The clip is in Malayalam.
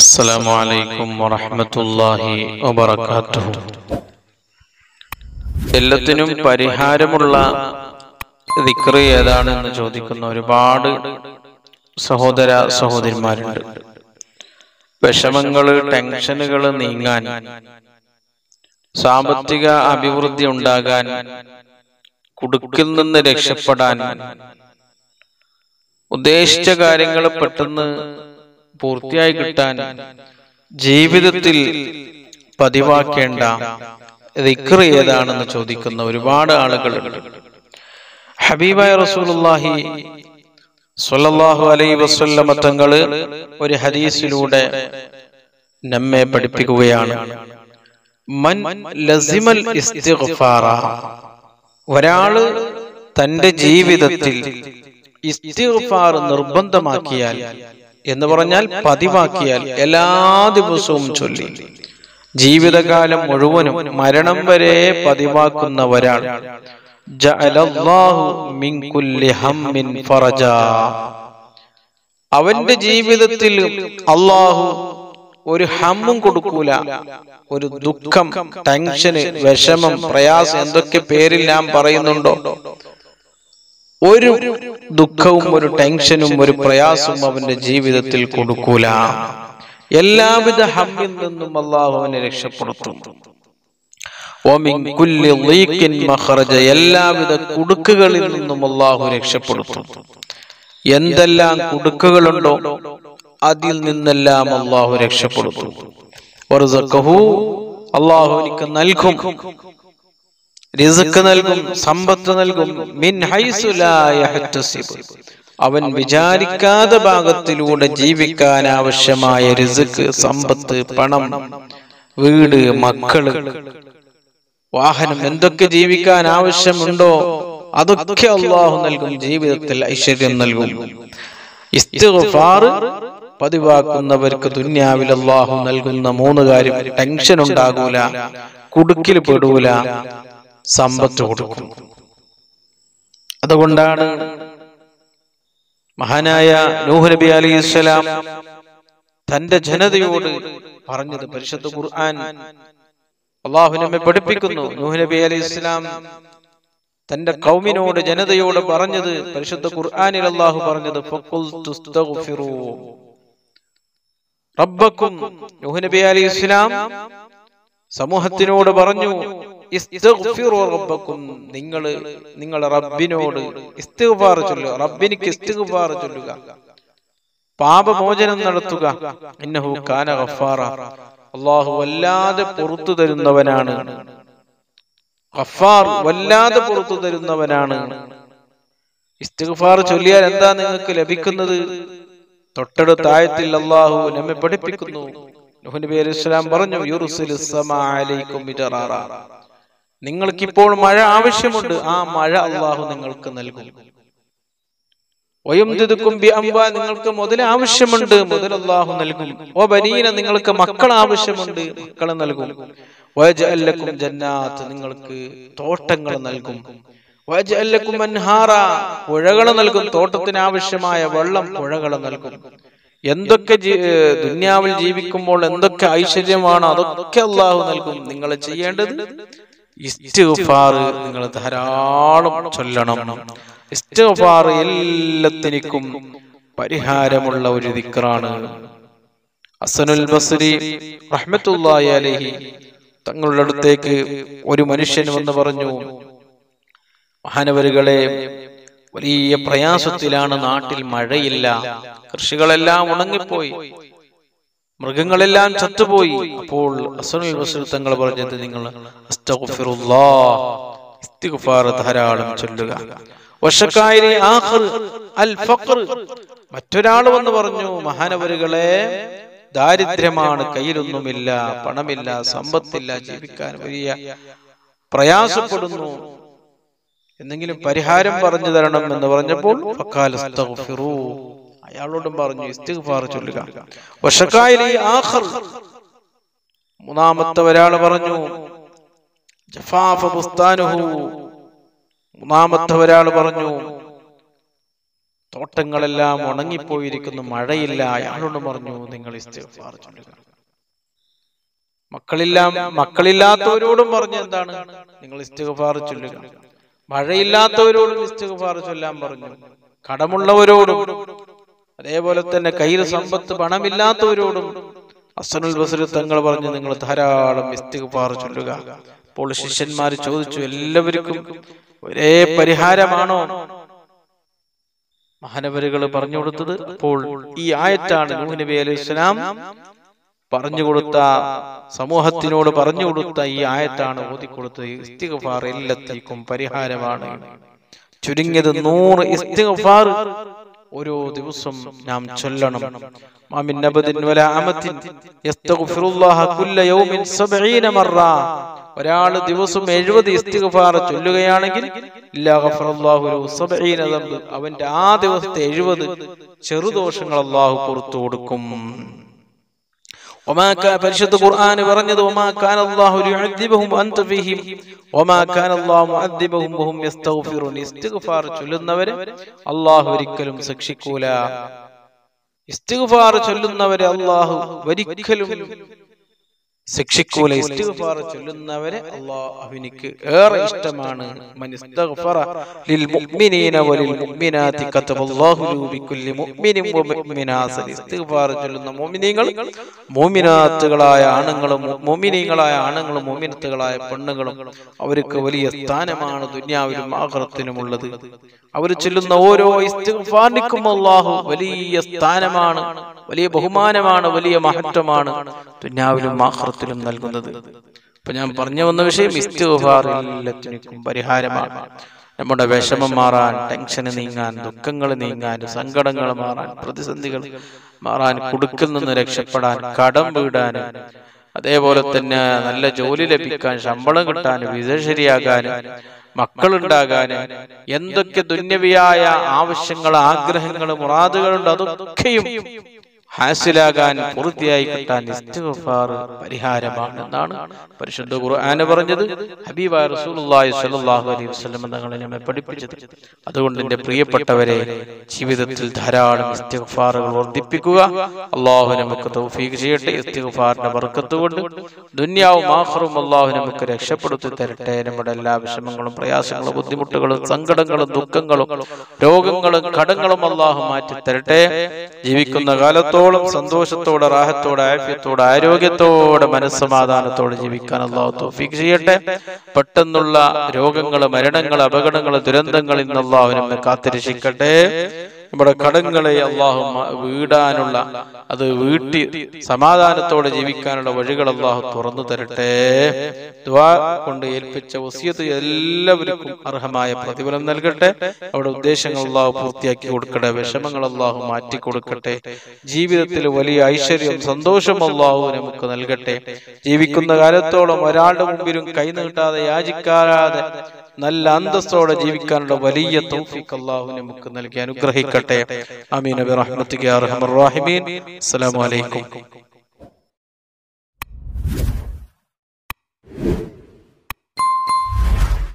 السلام عليكم ورحمة الله وبركاته എല്ലാത്തിനും പരിഹാരമുള്ള ദിക്റ് ഏതാണെന്ന് ചോദിക്കുന്ന ഒരുപാട് സഹോദര സഹോദരിമാരുണ്ട് വിഷമങ്ങള് ടെൻഷനുകൾ നീങ്ങാൻ സാമ്പത്തിക അഭിവൃദ്ധി ഉണ്ടാകാൻ കുടുക്കിൽ നിന്ന് രക്ഷപ്പെടാൻ ഉദ്ദേശിച്ച കാര്യങ്ങൾ പെട്ടെന്ന് പൂർത്തിയായി കിട്ടാൻ ജീവിതത്തിൽ പതിവാക്കേണ്ട ദിക്ർ ഏതാണെന്ന് ചോദിക്കുന്ന ഒരുപാട് ആളുകളുണ്ട് ഹബീബായ റസൂലുള്ളാഹി സ്വല്ലല്ലാഹു അലൈഹി വസല്ലമ തങ്ങള് ഒരു ഹദീസിലൂടെ നമ്മെ പഠിപ്പിക്കുകയാണ് മൻ ലസിമൽ ഇസ്തിഗ്ഫാറ ഒരാള് തന്റെ ജീവിതത്തിൽ ഇസ്തിഗ്ഫാർ നിർബന്ധമാക്കിയാൽ എന്ന് പറഞ്ഞാൽ പതിവാക്കിയാൽ എല്ലാ ദിവസവും ചൊല്ലി ജീവിതകാലം മുഴുവനും മരണം വരെ പതിവാക്കുന്ന ഒരാൾ ജഅലല്ലാഹു മിൻ കുല്ലി ഹമ്മിൻ ഫറജാ അവന്റെ ജീവിതത്തിൽ അള്ളാഹു ഒരു ഹമ്മും കൊടുക്കൂല ഒരു ദുഃഖം ടെൻഷന് വിഷമം പ്രയാസം എന്തൊക്കെ പേരിൽ നാം പറയുന്നുണ്ടോ ഒരു ദുഃഖവും ഒരു ടെൻഷനും ഒരു പ്രയാസവും അവന്റെ ജീവിതത്തിൽ കൊടുക്കൂല എല്ലാവിധ ഹമ്മിൽ നിന്നും അള്ളാഹു അവനെ രക്ഷപ്പെടുത്തും ഓമിൻ കുല്ലി ളീഖിൻ മഖറജ എല്ലാവിധ കുടുക്കുകളിൽ നിന്നും അള്ളാഹു രക്ഷപ്പെടുത്തും എന്തെല്ലാം കുടുക്കുകളുണ്ടോ അതിൽ നിന്നെല്ലാം അള്ളാഹു രക്ഷപ്പെടുത്തും വറുസഖഹു അള്ളാഹു എനിക്ക് നൽകും റിസ്ക് നൽകും സമ്പത്ത് നൽകും മിൻ ഹൈസു ലാ യഹ്തസിബ് അവൻ വിചാരിക്കാത്ത ഭാഗത്തിലൂടെ ജീവിക്കാൻ ആവശ്യമായ റിസ്ക് സമ്പത്ത് പണം വീട് മക്കള് വാഹനം എന്തൊക്കെ ജീവിക്കാൻ ആവശ്യമുണ്ടോ അതൊക്കെ അള്ളാഹു നൽകും ജീവിതത്തിൽ ഐശ്വര്യം നൽകും ഇസ്തിഗ്ഫാർ പതിവാക്കുന്നവർക്ക് ദുന്യാവിൽ അള്ളാഹു നൽകുന്ന മൂന്ന് കാര്യം ടെൻഷൻ ഉണ്ടാകൂല കുടുക്കിൽ പെടൂല സമ്പത്ത് കൊടുക്കും അതുകൊണ്ടാണ് മഹാനായ നൂഹ് നബി അലൈഹി ഇസ്ലാം തന്റെ ജനതയോട് പറഞ്ഞത് പരിശുദ്ധ ഖുർആൻ അള്ളാഹു നമ്മെ പഠിപ്പിക്കുന്നു നൂഹ് നബി അലൈഹി ഇസ്ലാം തന്റെ കൗമിനോട് ജനതയോട് പറഞ്ഞത് പരിശുദ്ധ ഖുർആനിൽ അള്ളാഹു പറഞ്ഞത് ഫഖുൽ തുസ്തഗ്ഫിറൂ റബ്ബക്കും നൂഹ് നബി അലൈഹി ഇസ്ലാം സമൂഹത്തിനോട് പറഞ്ഞു ഇസ്തിഗ്ഫിറു റബ്ബക്കും നിങ്ങൾ നിങ്ങൾ റബ്ബിനോട് ഇസ്തിഗ്ഫാർ ചൊല്ലുക റബ്ബിനിക്ക് ഇസ്തിഗ്ഫാർ ചൊല്ലുക പാപമോചനം നടത്തുക ഇന്നഹു കാന ഗഫാറ അള്ളാഹു വല്ലാതെ പുറത്തു തരുന്നവനാണ് ഗഫാർ വല്ലാതെ പുറത്തു തരുന്നവനാണ് ഇസ്തിഗ്ഫാർ ചൊല്ലിയാൽ എന്താ നിങ്ങൾക്ക് ലഭിക്കുന്നത് തൊട്ടടുത്ത ആയത്തിൽ അള്ളാഹു നമ്മെ പഠിപ്പിക്കുന്നു നൂഹ് നബി അലൈഹി സ്വലാം പറഞ്ഞു യുർസിലു സമാ അലൈക്കും മിദറാറ നിങ്ങൾക്കിപ്പോൾ മഴ ആവശ്യമുണ്ട് ആ മഴ അള്ളാഹു നിങ്ങൾക്ക് നൽകും വയുംദിദുക്കും ബി അംവാ നിങ്ങൾക്ക് മുതൽ ആവശ്യമുണ്ട് മുതൽ അള്ളാഹു നൽകും ഓ ബനീന നിങ്ങൾക്ക് മക്കൾ ആവശ്യമുണ്ട് മക്കളെ നൽകും വയജഅല്ലക്കും ജന്നാത്ത് നിങ്ങൾക്ക് തോട്ടങ്ങൾ നൽകും വയജഅല്ലക്കും അൻഹാറ പുഴകൾ നൽകും തോട്ടത്തിന് ആവശ്യമായ വെള്ളം പുഴകൾ നൽകും എന്തൊക്കെ ദുന്യാവിൽ ജീവിക്കുമ്പോൾ എന്തൊക്കെ ഐശ്വര്യമാണ് അതൊക്കെ അള്ളാഹു നൽകും നിങ്ങൾ ചെയ്യേണ്ടത് ഇസ്തിഗ്ഫാർ നിങ്ങൾ ധാരാളം ചൊല്ലണം ഇസ്തിഗ്ഫാർ എല്ലാത്തിനും പരിഹാരമുള്ള ഒരു ദിക്റാണ് അസനുൽ ബസ്രി റഹ്മത്തുള്ളാഹി അലൈഹി തങ്ങളുടെ അടുത്തേക്ക് ഒരു മനുഷ്യൻ വന്ന് പറഞ്ഞു മഹാനവരുകളെ വലിയ പ്രയാസത്തിലാണ് നാട്ടിൽ മഴയില്ല കൃഷികളെല്ലാം ഉണങ്ങിപ്പോയി മൃഗങ്ങളെല്ലാം ചത്തുപോയി അപ്പോൾ അസനുൽ ബസ്രി തങ്ങൾ പറഞ്ഞത് നിങ്ങൾ ഇസ്തിഗ്ഫാർ ധാരാളം ചൊല്ലുക വശക്കാരി ആഖിർ അൽ ഫഖർ മറ്റൊരാൾ വന്ന് പറഞ്ഞു മഹാനവരുകളെ ദാരിദ്ര്യമാണ് കയ്യിലൊന്നുമില്ല പണമില്ല സമ്പത്തില്ല ജീവിക്കാൻ വലിയ പ്രയാസപ്പെടുന്നു എന്തെങ്കിലും പരിഹാരം പറഞ്ഞു തരണം എന്ന് പറഞ്ഞപ്പോൾ ഫഖാൽ അസ്തഗ്ഫിറൂ അയാളോടും പറഞ്ഞു ഇസ്തിഗ്ഫാർ ചൊല്ലുക വശക്കാരി ആഖിർ മൂന്നാമത്തെ ഒരാൾ പറഞ്ഞു ജഫാഫ ബുസ്താനുഹു മൂന്നാമത്തെ ഒരാൾ പറഞ്ഞു തോട്ടങ്ങളെല്ലാം ഉണങ്ങിപ്പോയിരിക്കുന്നു മഴയില്ല അയാളോട് പറഞ്ഞു നിങ്ങൾ ഇസ്തിഗ്ഫാർ ചൊല്ലുക മക്കളില്ലാം മക്കളില്ലാത്തവരോടും പറഞ്ഞു എന്താണ് നിങ്ങൾ ഇസ്തിഗ്ഫാർ ചൊല്ലുക മഴയില്ലാത്തവരോടും ഇസ്തിഗ്ഫാർ ചൊല്ലാൻ പറഞ്ഞു കടമുള്ളവരോടും അതേപോലെ തന്നെ കയ്യിൽ സമ്പത്ത് പണമില്ലാത്തവരോടും അസനുൽ ബസർ തങ്ങൾ പറഞ്ഞു നിങ്ങൾ ധാരാളം ഇസ്തിഗ്ഫാർ ചൊല്ലുക അപ്പോൾ ശിഷ്യന്മാർ ചോദിച്ചു എല്ലാവർക്കും ഒരേ പരിഹാരമാണോ മഹാനവരുകൾ പറഞ്ഞു കൊടുത്തത് അപ്പോൾ ഈ ആയത്താണ് നൂഹ് നബി അലൈഹി സ്വലാം പറഞ്ഞു കൊടുത്ത സമൂഹത്തിനോട് പറഞ്ഞു കൊടുത്ത ഈ ആയത്താണ് ഓതിക്കൊടുത്തത് ഇസ്തിഗ്ഫാർ എല്ലാത്തേക്കും പരിഹാരമാണ് ചുരുങ്ങിയത് നൂറ് ഇസ്തിഗ്ഫാർ ഓരോ ദിവസം നാം ചൊല്ലണം മാമിൻ നബദിൻ വല അമത്തിൻ യസ്തഗ്ഫിറുല്ലാഹ കുല്ല യൗമിൻ 70 മറ ഒരാൾ ദിവസം എഴുപത് ഇസ്തിഗ്ഫാർ ചൊല്ലുകയാണെങ്കിൽ ഇല്ലാ ഗഫറല്ലാഹു ലഹു 70 ദംബ് അവന്റെ ആ ദിവസത്തെ എഴുപത് ചെറുദോഷങ്ങൾ അള്ളാഹു പുറത്തു കൊടുക്കും ഒമാ കാ- പരിശുദ്ധ ഖുർആൻ പറഞ്ഞത് ഒമാ കാന അല്ലാഹു ലിയുഅദ്ദിബഹും അൻത ഫീഹിം ഒമാ കാന അല്ലാഹു മുഅദ്ദിബഹും വഹും യസ്തഗ്ഫിറൂൻ ഇസ്തിഗ്ഫാർ ചൊല്ലുന്നവരെ അല്ലാഹു ഒരിക്കലും ശിക്ഷിക്കൂല ഇസ്തിഗ്ഫാർ ചൊല്ലുന്നവരെ അല്ലാഹു ഒരിക്കലും ശിക്ഷിക്കൂല ഇസ്തിഗ്ഫാർ ചൊല്ലുന്നവരെ അല്ലാഹു അവനിക്ക് ഏറെ ഇഷ്ടമാണ് മൻ ഇസ്തഗ്ഫറ ലിൽ മുഅ്മിനീന വലിൽ മുഅ്മിനാതി കതബല്ലാഹു ലഹു ബികുല്ലി മുഅ്മിനിൻ വ മുഅ്മിനാത്ത് ഇസ്തിഗ്ഫാർ ചൊല്ലുന്ന മുഅ്മിനീങ്ങൾ മുഅ്മിനാത്തുകളായ ആണുങ്ങളും മുഅ്മിനീങ്ങളായ ആണുങ്ങളും മുഅ്മിനത്തുകളായ പെണ്ണുങ്ങളും അവർക്ക് വലിയ സ്ഥാനമാണ് ദുനിയാവിലും ആഖിറത്തിലും ഉള്ളത് അവർ ചൊല്ലുന്ന ഓരോ ഇസ്തിഗ്ഫാറിനും അല്ലാഹു വലിയ സ്ഥാനമാണ് വലിയ ബഹുമാനമാണ് വലിയ മഹത്വമാണ് ദുനിയാവിലും ആഖിറത്തിലും നൽകുന്നത് ഇപ്പൊ ഞാൻ പറഞ്ഞു വന്ന വിഷയം ഇസ്തിഗ്ഫാർ എല്ലാത്തിനും പരിഹാരമാണ് നമ്മുടെ വിഷമം മാറാൻ ടെൻഷൻ നീങ്ങാൻ ദുഃഖങ്ങൾ നീങ്ങാൻ സങ്കടങ്ങൾ മാറാൻ പ്രതിസന്ധികൾ മാറാൻ കുടുക്കിൽ നിന്ന് രക്ഷപ്പെടാൻ കടം വീടാൻ അതേപോലെ തന്നെ നല്ല ജോലി ലഭിക്കാൻ ശമ്പളം കിട്ടാൻ വിസ ശരിയാകാനും മക്കളുണ്ടാകാന് എന്തൊക്കെ ദുന്യവിയായ ആവശ്യങ്ങൾ ആഗ്രഹങ്ങൾ മുറാദുകളുണ്ട് അതൊക്കെയും ഹാസിലാകാൻ പൂർത്തിയായി കിട്ടാൻ ഇസ്തിഗ്ഫാർ പരിഹാരമാണ് എന്നാണ് പരിശുദ്ധ ഖുർആന് പറഞ്ഞത് ഹബീബ റസൂലുള്ളാഹി സ്വല്ലല്ലാഹു അലൈഹി വസല്ലം തങ്ങളെ നമ്മെ പഠിപ്പിച്ചത് അതുകൊണ്ട് എന്റെ പ്രിയപ്പെട്ടവരെ ജീവിതത്തിൽ ധാരാളം ഇസ്തിഗ്ഫാറുകൾ വർദ്ധിപ്പിക്കുക അള്ളാഹു നമുക്ക് തൗഫീഖ് ചെയ്യട്ടെ ഇസ്തിഗ്ഫാറിന്റെ ബർക്കത്ത് കൊണ്ട് ദുന്യാവും ആഖിറും അള്ളാഹു നമുക്ക് രക്ഷപ്പെടുത്തി തരട്ടെ നമ്മുടെ എല്ലാ വിഷമങ്ങളും പ്രയാസങ്ങളും ബുദ്ധിമുട്ടുകളും സങ്കടങ്ങളും ദുഃഖങ്ങളും രോഗങ്ങളും കടങ്ങളും അള്ളാഹു മാറ്റി തരട്ടെ ജീവിക്കുന്ന കാലത്തോളം സന്തോഷത്തോടെ റാഹത്തോടെ ആഫ്യത്തോടെ ആരോഗ്യത്തോടെ മനസ്സമാധാനത്തോടെ ജീവിക്കാൻ അള്ളാഹു തൗഫീഖ് ചെയ്യട്ടെ പെട്ടെന്നുള്ള രോഗങ്ങൾ മരണങ്ങൾ അപകടങ്ങൾ ദുരന്തങ്ങളിൽ നിന്ന് അള്ളാഹു നമ്മെ കാത്തിരക്ഷിക്കട്ടെ നമ്മുടെ കടങ്ങളെ അള്ളാഹു മ- വീടാനുള്ള അത് വീട്ടി സമാധാനത്തോടെ ജീവിക്കാനുള്ള വഴികൾ അള്ളാഹു തുറന്നു തരട്ടെ ദുആ കൊണ്ട് ഏൽപ്പിച്ച വസിയത്ത് എല്ലാവർക്കും അർഹമായ പ്രതിഫലം നൽകട്ടെ അവിടെ ഉദ്ദേശങ്ങൾ അള്ളാഹു പൂർത്തിയാക്കി കൊടുക്കട്ടെ വിഷമങ്ങൾ അള്ളാഹു മാറ്റി കൊടുക്കട്ടെ ജീവിതത്തിൽ വലിയ ഐശ്വര്യം സന്തോഷം അള്ളാഹു നമുക്ക് നൽകട്ടെ ജീവിക്കുന്ന കാലത്തോളം ഒരാളുടെ മുമ്പിലും കൈ നീട്ടാതെ യാചിക്കാതെ നല്ല അന്തസ്സോടെ ജീവിക്കാനുള്ള വലിയ തൗഫീഖ് അള്ളാഹു നമുക്ക് നൽകി അനുഗ്രഹിക്കട്ടെ അമീൻ ബിറഹ്മത്തിക യാ അർഹമർ റഹീമീൻ അസ്സലാമു അലൈക്കും